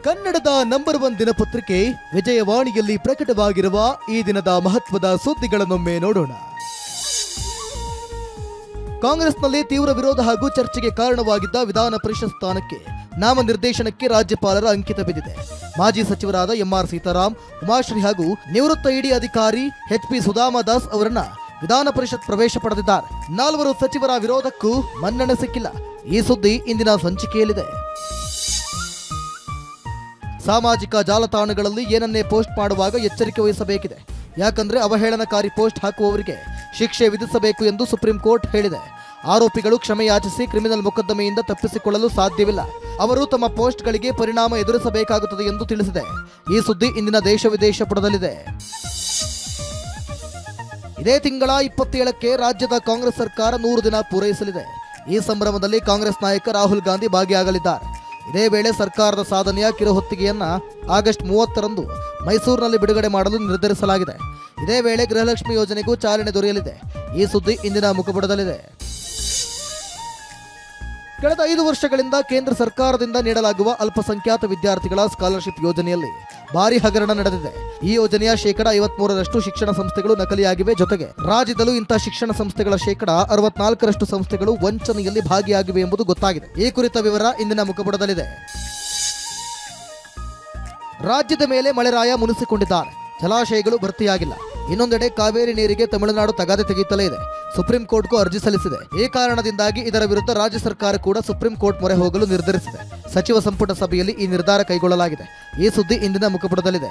ಕನ್ನಡದ number one ದಿನಪತ್ರಿಕೆ ವಿಜಯವಾಣಿಯಲ್ಲಿ ಪ್ರಕಟವಾಗಿರುವ ಈ ದಿನದ ಮಹತ್ವದ ಸುದ್ದಿಗಳನ್ನೊಮ್ಮೆ ನೋಡೋಣ ಕಾಂಗ್ರೆಸ್ನಲ್ಲಿ ತೀವ್ರ ವಿರೋಧ ಹಾಗೂ ಚರ್ಚೆಗೆ ಕಾರಣವಾಗಿದ್ದ ವಿಧಾನ ಪರಿಷತ್ ಸ್ಥಾನಕ್ಕೆ ನಾಮನಿರ್ದೇಶನಕ್ಕೆ ರಾಜ್ಯಪಾಲರ ಅಂಕಿತ ಬಿದ್ದಿದೆ ಮಾಜಿ ಸಚಿವರಾದ ಎಂಆರ್ ಸೀತಾರಾಮ್ ಉಮಾಶ್ರೀ ಹಾಗೂ ನಿವೃತ್ತ ಇಡಿ ಅಧಿಕಾರಿ ಎಚ್ ಪಿ ಸುಧಾಮದಾಸ್ ಅವರನ್ನ ವಿಧಾನ ಪರಿಷತ್ ಪ್ರವೇಶ ಪಡೆದಿದ್ದಾರೆ ನಾಲ್ವರು ಸಚಿವರ ವಿರೋಧಕ್ಕೂ ಮನ್ನಣೆ ಸಿಕ್ಕಿಲ್ಲ ಈ ಸುದ್ದಿ ಇಂದಿನ ಸಂಚಿಕೆಯಲ್ಲಿದೆ ಸಾಮಾಜಿಕ ಜಾಲತಾಣಗಳಲ್ಲಿ ಏನನ್ನೇ ಪೋಸ್ಟ್ ಮಾಡುವಾಗ ಎಚ್ಚರಿಕೆ ವಹಿಸಬೇಕಿದೆ ಯಾಕಂದ್ರೆ ಅವಹೇಳನಕಾರಿ ಪೋಸ್ಟ್ ಹಾಕುವವರಿಗೆ ಶಿಕ್ಷೆ ವಿಧಿಸಬೇಕು ಎಂದು ಸುಪ್ರೀಂ ಕೋರ್ಟ್ ಹೇಳಿದೆ ಆರೋಪಿಗಳು ಕ್ಷಮೆ ಯಾಚಿಸಿ ಕ್ರಿಮಿನಲ್ ಮೊಕದ್ದಮೆಯಿಂದ ತಪ್ಪಿಸಿಕೊಳ್ಳಲು ಸಾಧ್ಯವಿಲ್ಲ ಅವರು ತಮ್ಮ ಪೋಸ್ಟ್ಗಳಿಗೆ ಪರಿಣಾಮ ಎದುರಿಸಬೇಕಾಗುತ್ತದೆ ಎಂದು ತಿಳಿಸಿದೆ ಈ ಸುದ್ದಿ ಇಂದಿನ ದೇಶ ವಿದೇಶ ಪುಟದಲ್ಲಿದೆ ಇದೇ ತಿಂಗಳ ಇಪ್ಪತ್ತೇಳಕ್ಕೆ ರಾಜ್ಯದ ಕಾಂಗ್ರೆಸ್ ಸರ್ಕಾರ ನೂರು ದಿನ ಪೂರೈಸಲಿದೆ ಈ ಸಂಭ್ರಮದಲ್ಲಿ ಕಾಂಗ್ರೆಸ್ ನಾಯಕ ರಾಹುಲ್ ಗಾಂಧಿ ಭಾಗಿಯಾಗಲಿದ್ದಾರೆ ಇದೇ ವೇಳೆ ಸರ್ಕಾರದ ಸಾಧನೆಯ ಕಿರುಹೊತ್ತಿಗೆಯನ್ನ ಆಗಸ್ಟ್ ಮೂವತ್ತರಂದು ಮೈಸೂರಿನಲ್ಲಿ ಬಿಡುಗಡೆ ಮಾಡಲು ನಿರ್ಧರಿಸಲಾಗಿದೆ ಇದೇ ವೇಳೆ ಗೃಹಲಕ್ಷ್ಮಿ ಯೋಜನೆಗೂ ಚಾಲನೆ ದೊರೆಯಲಿದೆ ಈ ಸುದ್ದಿ ಇಂದಿನ ಮುಖಪುಟದಲ್ಲಿದೆ ಕಳೆದ ಐದು ವರ್ಷಗಳಿಂದ ಕೇಂದ್ರ ಸರ್ಕಾರದಿಂದ ನೀಡಲಾಗುವ ಅಲ್ಪಸಂಖ್ಯಾತ ವಿದ್ಯಾರ್ಥಿಗಳ ಸ್ಕಾಲರ್ಶಿಪ್ ಯೋಜನೆಯಲ್ಲಿ ಭಾರಿ ಹಗರಣ ನಡೆದಿದೆ ಈ ಯೋಜನೆಯ ಶೇಕಡ ಐವತ್ಮೂರರಷ್ಟು ಶಿಕ್ಷಣ ಸಂಸ್ಥೆಗಳು ನಕಲಿಯಾಗಿವೆ ಜೊತೆಗೆ ರಾಜ್ಯದಲ್ಲೂ ಇಂಥ ಶಿಕ್ಷಣ ಸಂಸ್ಥೆಗಳ ಶೇಕಡ ಅರವತ್ನಾಲ್ಕರಷ್ಟು ಸಂಸ್ಥೆಗಳು ವಂಚನೆಯಲ್ಲಿ ಭಾಗಿಯಾಗಿವೆ ಎಂಬುದು ಗೊತ್ತಾಗಿದೆ ಈ ಕುರಿತ ವಿವರ ಇಂದಿನ ಮುಖಪುಟದಲ್ಲಿದೆ ರಾಜ್ಯದ ಮೇಲೆ ಮಳೆರಾಯ ಮುನಿಸಿಕೊಂಡಿದ್ದಾರೆ ಜಲಾಶಯಗಳು ಭರ್ತಿಯಾಗಿಲ್ಲ ಇನ್ನೊಂದೆಡೆ ಕಾವೇರಿ ನೀರಿಗೆ ತಮಿಳುನಾಡು ತಗಾದೆ ತೆಗೆಯುತ್ತಲೇ ಇದೆ ಸುಪ್ರೀಂ ಕೋರ್ಟ್ಗೂ ಅರ್ಜಿ ಸಲ್ಲಿಸಿದೆ ಈ ಕಾರಣದಿಂದಾಗಿ ಇದರ ವಿರುದ್ಧ ರಾಜ್ಯ ಸರ್ಕಾರ ಕೂಡ ಸುಪ್ರೀಂ ಕೋರ್ಟ್ ಮೊರೆ ಹೋಗಲು ನಿರ್ಧರಿಸಿದೆ ಸಚಿವ ಸಂಪುಟ ಸಭೆಯಲ್ಲಿ ಈ ನಿರ್ಧಾರ ಕೈಗೊಳ್ಳಲಾಗಿದೆ ಈ ಸುದ್ದಿ ಇಂದಿನ ಮುಖಪುಟದಲ್ಲಿದೆ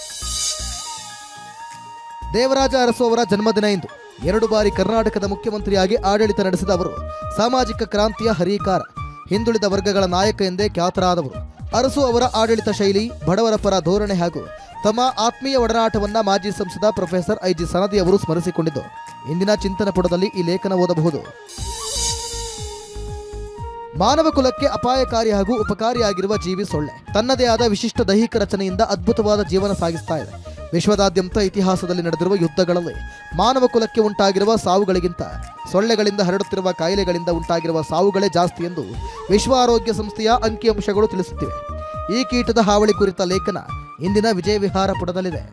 ದೇವರಾಜ ಅರಸು ಅವರ ಜನ್ಮದಿನ ಇಂದು ಎರಡು ಬಾರಿ ಕರ್ನಾಟಕದ ಮುಖ್ಯಮಂತ್ರಿಯಾಗಿ ಆಡಳಿತ ನಡೆಸಿದ ಅವರು ಸಾಮಾಜಿಕ ಕ್ರಾಂತಿಯ ಹರಿಕಾರ ಹಿಂದುಳಿದ ವರ್ಗಗಳ ನಾಯಕ ಎಂದೇ ಖ್ಯಾತರಾದವರು ಅರಸು ಅವರ ಆಡಳಿತ ಶೈಲಿ ಬಡವರ ಪರ ಧೋರಣೆ ಹಾಗೂ ತಮ್ಮ ಆತ್ಮೀಯ ಒಡನಾಟವನ್ನ ಮಾಜಿ ಸಂಸದ ಪ್ರೊಫೆಸರ್ ಐಜಿ ಸನದಿ ಅವರು ಸ್ಮರಿಸಿಕೊಂಡಿದ್ದು ಇಂದಿನ ಚಿಂತನ ಪುಟದಲ್ಲಿ ಈ ಲೇಖನ ಓದಬಹುದು ಮಾನವ ಕುಲಕ್ಕೆ ಅಪಾಯಕಾರಿ ಹಾಗೂ ಉಪಕಾರಿಯಾಗಿರುವ ಜೀವಿ ಸೊಳ್ಳೆ ತನ್ನದೇ ಆದ ವಿಶಿಷ್ಟ ದೈಹಿಕ ರಚನೆಯಿಂದ ಅದ್ಭುತವಾದ ಜೀವನ ಸಾಗಿಸ್ತಾ ಇದೆ ವಿಶ್ವದಾದ್ಯಂತ ಇತಿಹಾಸದಲ್ಲಿ ನಡೆದಿರುವ ಯುದ್ಧಗಳಲ್ಲಿ ಮಾನವ ಕುಲಕ್ಕೆ ಉಂಟಾಗಿರುವ ಸಾವುಗಳಿಗಿಂತ ಸೊಳ್ಳೆಗಳಿಂದ ಹರಡುತ್ತಿರುವ ಕಾಯಿಲೆಗಳಿಂದ ಉಂಟಾಗಿರುವ ಸಾವುಗಳೇ ಜಾಸ್ತಿ ಎಂದು ವಿಶ್ವ ಆರೋಗ್ಯ ಸಂಸ್ಥೆಯ ಅಂಕಿಅಂಶಗಳು ತಿಳಿಸುತ್ತಿವೆ ಈ ಕೀಟದ ಹಾವಳಿ ಕುರಿತ ಲೇಖನ ಇಂದಿನ ವಿಜಯ ವಿಹಾರ ಪುಟದಲ್ಲಿದೆ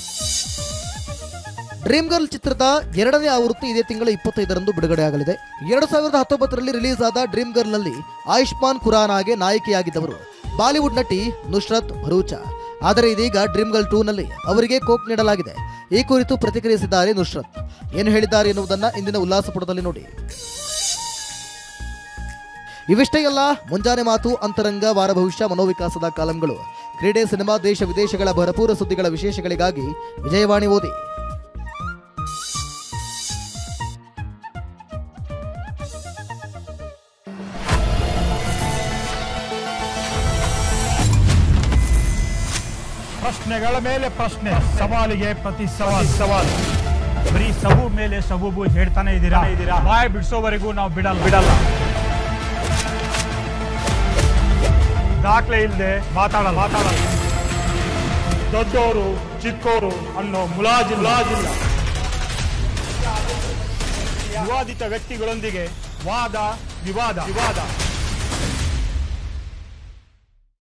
ಡ್ರೀಮ್ ಗರ್ಲ್ ಚಿತ್ರದ ಎರಡನೇ ಆವೃತ್ತಿ ಇದೇ ತಿಂಗಳ ಇಪ್ಪತ್ತೈದರಂದು ಬಿಡುಗಡೆಯಾಗಲಿದೆ ಎರಡು ಸಾವಿರದ ಹತ್ತೊಂಬತ್ತರಲ್ಲಿ ರಿಲೀಸ್ ಆದ ಡ್ರೀಮ್ ಗರ್ಲ್ನಲ್ಲಿ ಆಯುಷ್ಮಾನ್ ಖುರಾನಾಗೆ ನಾಯಕಿಯಾಗಿದ್ದವರು ಬಾಲಿವುಡ್ ನಟಿ ನುಶ್ರತ್ ಭರೂಚಾ ಆದರೆ ಇದೀಗ ಡ್ರೀಮ್ ಗರ್ಲ್ ಟೂನಲ್ಲಿ ಅವರಿಗೆ ಕೋಕ್ ನೀಡಲಾಗಿದೆ ಈ ಕುರಿತು ಪ್ರತಿಕ್ರಿಯಿಸಿದ್ದಾರೆ ನುಶ್ರತ್ ಏನು ಹೇಳಿದ್ದಾರೆ ಎನ್ನುವುದನ್ನ ಇಂದಿನ ಉಲ್ಲಾಸ ಪುಟದಲ್ಲಿ ನೋಡಿ ಇವಿಷ್ಟೇ ಅಲ್ಲ ಮುಂಜಾನೆ ಮಾತು ಅಂತರಂಗ ವಾರ ಭವಿಷ್ಯ ಮನೋವಿಕಾಸದ ಕಾಲಂಗಳು ಕ್ರೀಡೆ ಸಿನಿಮಾ ದೇಶ ವಿದೇಶಗಳ ಭರಪೂರ ಸುದ್ದಿಗಳ ವಿಶೇಷಗಳಿಗಾಗಿ ವಿಜಯವಾಣಿ ಓದಿ ಪ್ರಶ್ನೆಗಳ ಮೇಲೆ ಪ್ರಶ್ನೆ ಸವಾಲಿಗೆ ಪ್ರತಿ ಸವಾಲ್ ಸವಾಲ್ ಬರೀ ಸಬು ಮೇಲೆ ಸಬೂಬು ಹೇಳ್ತಾನೆ ಇದ್ದೀರಾ ಇದ್ದೀರಾ ಬಾಯ್ ಬಿಡಿಸೋವರೆಗೂ ನಾವು ಬಿಡಲ್ಲ ಬಿಡಲ್ಲ ದಾಖಲೆ ಇಲ್ಲದೆ ಮಾತಾಡಲ್ಲ ಮಾತಾಡಲ್ಲ ದೊಡ್ಡವರು ಚಿಕ್ಕವರು ಅನ್ನೋ ಮುಲಾಜಿ ಮುಲಾಜಿಲ್ಲ ವಿವಾದಿತ ವ್ಯಕ್ತಿಗಳೊಂದಿಗೆ ವಾದ ವಿವಾದ ವಿವಾದ